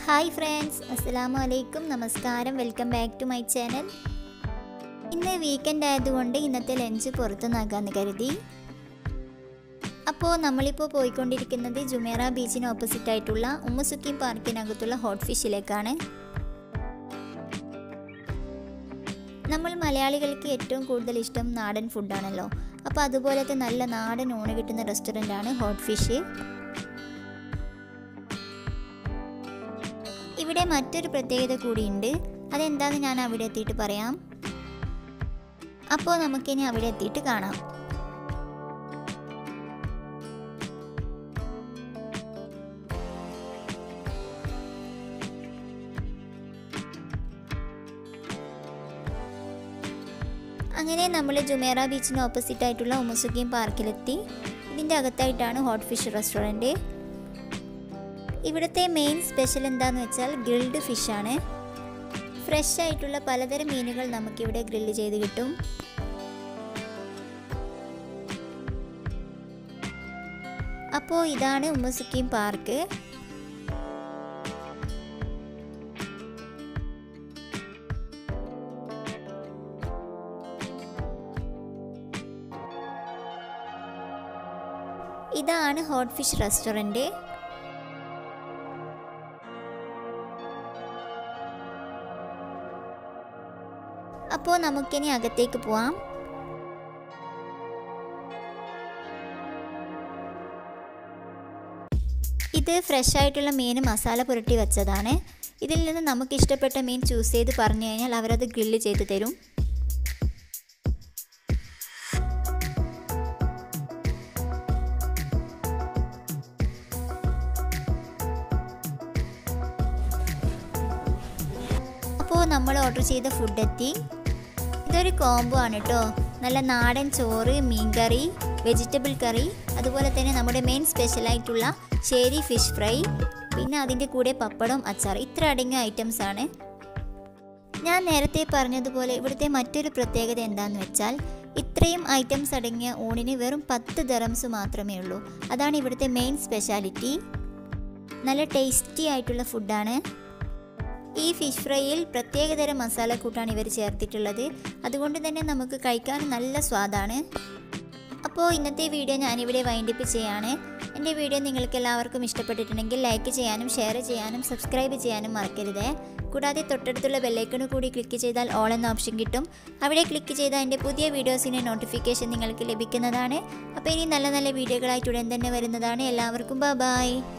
hi friends അസ്സലാമു അലൈക്കും നമസ്കാരം welcome back to my channel ഇന്ന് വീക്കെൻഡ് ആയതുകൊണ്ട് ഇന്നത്തെ ലഞ്ച് പുറത്തുനിന്നാക്കാമെന്ന് കരുതി അപ്പോൾ നമ്മളിപ്പോൾ പോയിക്കൊണ്ടിരിക്കുന്നത് ജുമേറ ബീച്ചിന് ഓപ്പോസിറ്റ് ആയിട്ടുള്ള ഉമ്മസുക്കിം പാർക്കിനകത്തുള്ള ഹോട്ട് ഫിഷിലേക്കാണ് നമ്മൾ മലയാളികൾക്ക് ഏറ്റവും കൂടുതൽ ഇഷ്ടം നാടൻ ഫുഡാണല്ലോ അപ്പോൾ അതുപോലത്തെ നല്ല നാടൻ ഊണ് കിട്ടുന്ന റെസ്റ്റോറൻ്റാണ് ഹോട്ട് ഫിഷ് ഇവിടെ മറ്റൊരു പ്രത്യേകത കൂടിയുണ്ട് അതെന്താണെന്ന് ഞാൻ അവിടെ എത്തിയിട്ട് പറയാം അപ്പോൾ നമുക്കിനി അവിടെ എത്തിയിട്ട് കാണാം അങ്ങനെ നമ്മൾ ജുമേറ ബീച്ചിന് ഓപ്പോസിറ്റ് ആയിട്ടുള്ള ഉമ്മസുക്കീം പാർക്കിലെത്തി ഇതിൻ്റെ അകത്തായിട്ടാണ് ഹോട്ട് ഫിഷ് റെസ്റ്റോറൻറ്റ് ഇവിടുത്തെ മെയിൻ സ്പെഷ്യൽ എന്താണെന്ന് വെച്ചാൽ ഗ്രിൽഡ് ഫിഷാണ് ഫ്രഷ് ആയിട്ടുള്ള പലതരം മീനുകൾ നമുക്കിവിടെ ഗ്രില്ല് ചെയ്ത് കിട്ടും അപ്പോൾ ഇതാണ് ഉമ്മസുക്കീം പാർക്ക് ഇതാണ് ഹോട്ട് ഫിഷ് റെസ്റ്റോറൻറ്റ് അപ്പോൾ നമുക്കിനി അകത്തേക്ക് പോവാം ഇത് ഫ്രഷ് ആയിട്ടുള്ള മീൻ മസാല പുരട്ടി വെച്ചതാണ് ഇതിൽ നിന്ന് നമുക്ക് ഇഷ്ടപ്പെട്ട മീൻ ചൂസ് ചെയ്ത് പറഞ്ഞു കഴിഞ്ഞാൽ അവരത് ഗ്രില്ല് ചെയ്ത് തരും അപ്പോൾ നമ്മൾ ഓർഡർ ചെയ്ത ഫുഡ് എത്തി ഇതൊരു കോംബോ ആണ് കേട്ടോ നല്ല നാടൻ ചോറ് മീൻകറി വെജിറ്റബിൾ കറി അതുപോലെ തന്നെ നമ്മുടെ മെയിൻ സ്പെഷ്യലായിട്ടുള്ള ചേരി ഫിഷ് ഫ്രൈ പിന്നെ അതിൻ്റെ കൂടെ പപ്പടം അച്ചാർ ഇത്ര അടങ്ങിയ ഐറ്റംസ് ആണ് ഞാൻ നേരത്തെ പറഞ്ഞതുപോലെ ഇവിടുത്തെ മറ്റൊരു പ്രത്യേകത എന്താണെന്ന് വെച്ചാൽ ഇത്രയും ഐറ്റംസ് അടങ്ങിയ ഊണിന് വെറും പത്ത് ദറംസ് മാത്രമേ ഉള്ളൂ അതാണ് ഇവിടുത്തെ മെയിൻ സ്പെഷ്യാലിറ്റി നല്ല ടേസ്റ്റി ആയിട്ടുള്ള ഫുഡാണ് ഈ ഫിഷ് ഫ്രൈയിൽ പ്രത്യേകതരം മസാലക്കൂട്ടാണ് ഇവർ ചേർത്തിട്ടുള്ളത് അതുകൊണ്ട് തന്നെ നമുക്ക് കഴിക്കാൻ നല്ല സ്വാദാണ് അപ്പോൾ ഇന്നത്തെ വീഡിയോ ഞാനിവിടെ വൈൻഡപ്പ് ചെയ്യാണ് എൻ്റെ വീഡിയോ നിങ്ങൾക്ക് എല്ലാവർക്കും ഇഷ്ടപ്പെട്ടിട്ടുണ്ടെങ്കിൽ ലൈക്ക് ചെയ്യാനും ഷെയർ ചെയ്യാനും സബ്സ്ക്രൈബ് ചെയ്യാനും മറക്കരുത് കൂടാതെ തൊട്ടടുത്തുള്ള ബെല്ലൈക്കണ് കൂടി ക്ലിക്ക് ചെയ്താൽ ഓൾ എന്ന ഓപ്ഷൻ കിട്ടും അവിടെ ക്ലിക്ക് ചെയ്താൽ എൻ്റെ പുതിയ വീഡിയോസിൻ്റെ നോട്ടിഫിക്കേഷൻ നിങ്ങൾക്ക് ലഭിക്കുന്നതാണ് അപ്പോൾ ഇനി നല്ല നല്ല വീഡിയോകളായിട്ട് ഉടൻ തന്നെ വരുന്നതാണ് എല്ലാവർക്കും ബൈ